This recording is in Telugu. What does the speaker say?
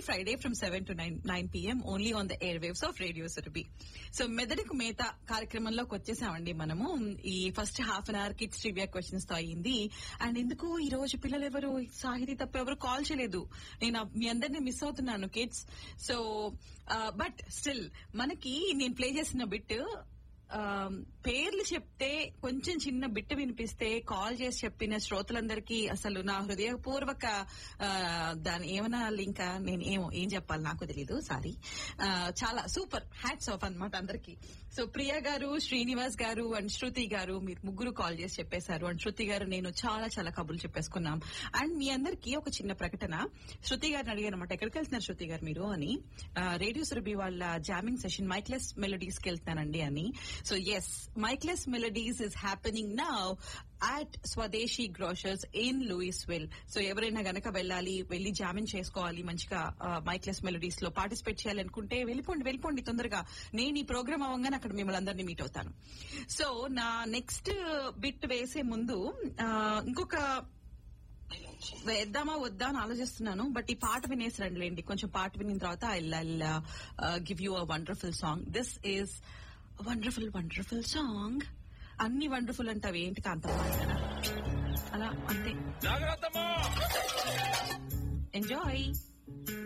Friday from seven to nine nine PM only on the air waves of radio Surabhi so మెదడుకు మేత కార్యక్రమంలోకి వచ్చేసామండి మనము ఈ first half an hour kids trivia questions తో అయింది అండ్ ఎందుకు ఈ రోజు పిల్లలు ఎవరు సాహితీ తప్ప ఎవరు కాల్ చేయలేదు నేను మీ అందరినీ మిస్ అవుతున్నాను కిడ్స్ సో బట్ స్టిల్ మనకి నేను ప్లే చేసిన బిట్ పేర్లు చెప్తే కొంచెం చిన్న బిట్ట వినిపిస్తే కాల్ చేసి చెప్పిన శ్రోతలందరికీ అసలు నా హృదయపూర్వక ఆ, దాని ఏమన్నా ఇంకా నేను ఏమో ఏం చెప్పాలి నాకు తెలీదు సారీ చాలా సూపర్ హ్యాట్స్ ఆఫ్ అన్నమాట అందరికి సో ప్రియా గారు శ్రీనివాస్ గారు అండ్ శృతి గారు మీరు ముగ్గురు కాల్ చేసి చెప్పేశారు అండ్ శృతి గారు నేను చాలా చాలా కబుర్లు చెప్పేసుకున్నాం అండ్ మీ అందరికి ఒక చిన్న ప్రకటన శృతి గారిని అడిగాను అనమాట ఎక్కడికి వెళ్తున్నారు శృతి గారు మీరు అని రేడియో సురభి వాళ్ళ జామింగ్ సెషన్ మైక్లెస్ మెలోడీస్ కి వెళ్తానండి అని so yes mikeless melodies is happening now at Swadeshi grocers in Louisville so ఎవరైనా గనక వెళ్ళాలి వెళ్ళి జామిన్ చేసుకోవాలి మంచిగా మైక్లెస్ మెలోడీస్ లో పార్టిసిపేట్ చేయాలనుకుంటే వెళ్ళిపోండి వెళ్ళిపోండి తొందరగా నేను ఈ ప్రోగ్రామ్ అవ్వగానే అక్కడ మిమ్మల్ని అందరినీ మీట్ అవుతాను సో నా నెక్స్ట్ బిట్ వేసే ముందు ఆ, ఇంకొక వేద్దామా వద్దా అని ఆలోచిస్తున్నాను బట్ ఈ పాట వినేసి రండిలేండి కొంచెం పాట వినిన తర్వాత I give you a wonderful song this is wonderful wonderful song అన్ని వండర్ఫుల్ అంటావు ఏంటి కాంతం అలా అంతే జాగ్రత్తమ్మా ఎంజాయ్